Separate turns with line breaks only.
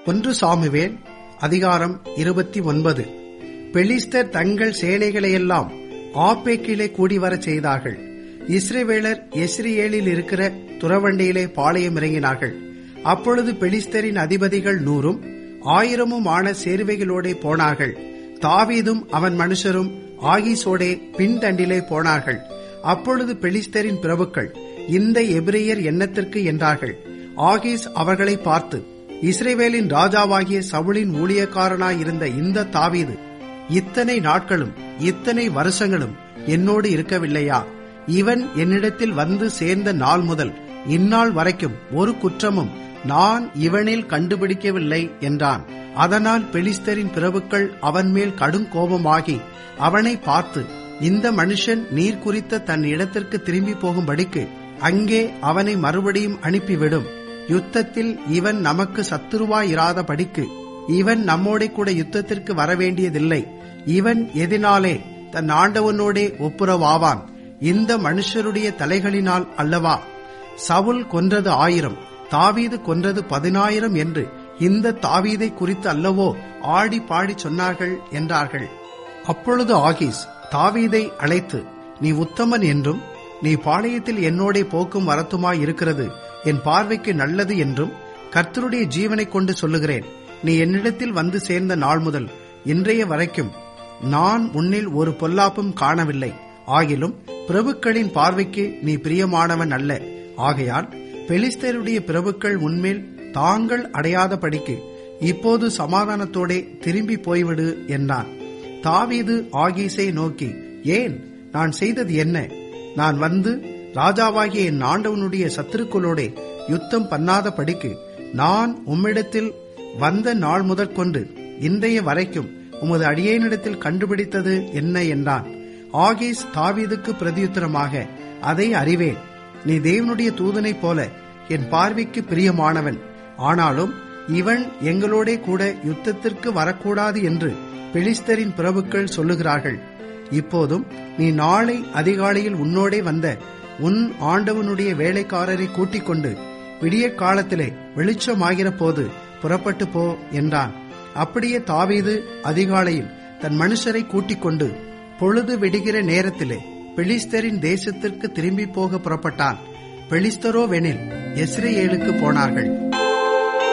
ஒன்று சாமுவேல் அதிகாரம் இருபத்தி ஒன்பது பெலிஸ்தர் தங்கள் சேனைகளையெல்லாம் ஆப்பேக்கிலே கூடிவரச் செய்தார்கள் இஸ்ரேவேலர் எஸ்ரியேலில் இருக்கிற துறவண்டியிலே பாளையம் இறங்கினார்கள் அப்பொழுது பெலிஸ்தரின் அதிபதிகள் நூறும் ஆயிரமும் ஆன சேர்வைகளோடே போனார்கள் தாவீதும் அவன் மனுஷரும் ஆகீசோடே பின்தண்டிலே போனார்கள் அப்பொழுது பெலிஸ்தரின் பிரபுக்கள் இந்த எபிரேயர் எண்ணத்திற்கு என்றார்கள் ஆகீஸ் அவர்களை பார்த்து இஸ்ரேவேலின் ராஜாவாகிய சவுளின் ஊழியக்காரனாயிருந்த இந்த தாவீது இத்தனை நாட்களும் இத்தனை வருஷங்களும் என்னோடு இருக்கவில்லையா இவன் என்னிடத்தில் வந்து சேர்ந்த நாள் முதல் இந்நாள் வரைக்கும் ஒரு குற்றமும் நான் இவனில் கண்டுபிடிக்கவில்லை என்றான் அதனால் பெலிஸ்தரின் பிரபுக்கள் அவன் மேல் கடும் கோபமாகி அவனை பார்த்து இந்த மனுஷன் நீர் குறித்த தன் இடத்திற்கு திரும்பி போகும்படிக்கு அங்கே அவனை மறுபடியும் அனுப்பிவிடும் யுத்தத்தில் இவன் நமக்கு சத்துருவாயிராதபடிக்கு இவன் நம்மோட கூட யுத்தத்திற்கு வரவேண்டியதில்லை இவன் எதினாலே தன் ஆண்டவனோடே ஒப்புரவாவான் இந்த மனுஷருடைய தலைகளினால் அல்லவா சவுல் கொன்றது ஆயிரம் தாவீது கொன்றது பதினாயிரம் என்று இந்த தாவீதை குறித்து அல்லவோ ஆடி பாடி சொன்னார்கள் என்றார்கள் அப்பொழுது ஆகீஸ் தாவீதை அழைத்து நீ உத்தமன் என்றும் நீ பாளையத்தில் என்னோடே போக்கும் வரத்துமாய் இருக்கிறது என் பார்வைக்கு நல்லது என்றும் கர்த்தருடைய ஜீவனை கொண்டு சொல்லுகிறேன் நீ என்னிடத்தில் வந்து சேர்ந்த நாள் முதல் இன்றைய வரைக்கும் நான் உன்னில் ஒரு பொல்லாப்பும் காணவில்லை ஆகிலும் பிரபுக்களின் பார்வைக்கு நீ பிரியமானவன் அல்ல ஆகையால் பெலிஸ்தருடைய பிரபுக்கள் உன்மேல் தாங்கள் அடையாதபடிக்கு இப்போது சமாதானத்தோடே திரும்பி போய்விடு என்றான் தாவீது ஆகீஸை நோக்கி ஏன் நான் செய்தது என்ன நான் வந்து ராஜாவாகிய என் ஆண்டவனுடைய சத்துருக்களோடே யுத்தம் பண்ணாதபடிக்கு நான் உம்மிடத்தில் வந்த நாள் முதற்கொண்டு இன்றைய வரைக்கும் உமது அடியேனிடத்தில் கண்டுபிடித்தது என்ன என்றான் ஆகீஸ் தாவீதுக்கு பிரதியுத்தரமாக அதை அறிவேன் நீ தேவனுடைய தூதனைப் போல என் பார்வைக்கு பிரியமானவன் ஆனாலும் இவன் எங்களோடே கூட யுத்தத்திற்கு வரக்கூடாது என்று பெலிஸ்தரின் பிரபுக்கள் சொல்லுகிறார்கள் இப்போதும் நீ நாளை அதிகாலையில் உன்னோடே வந்த உன் ஆண்டவனுடைய வேலைக்காரரை கூட்டிக் கொண்டு விடிய காலத்திலே வெளிச்சமாகிற போது புறப்பட்டு போ என்றான் அப்படியே தாவீது அதிகாலையில் தன் மனுஷரை கூட்டிக் கொண்டு பொழுது விடுகிற நேரத்திலே பெலிஸ்தரின் தேசத்திற்கு திரும்பி போக புறப்பட்டான் பெலிஸ்தரோ வெனில் எஸ்ரேலுக்கு போனார்கள்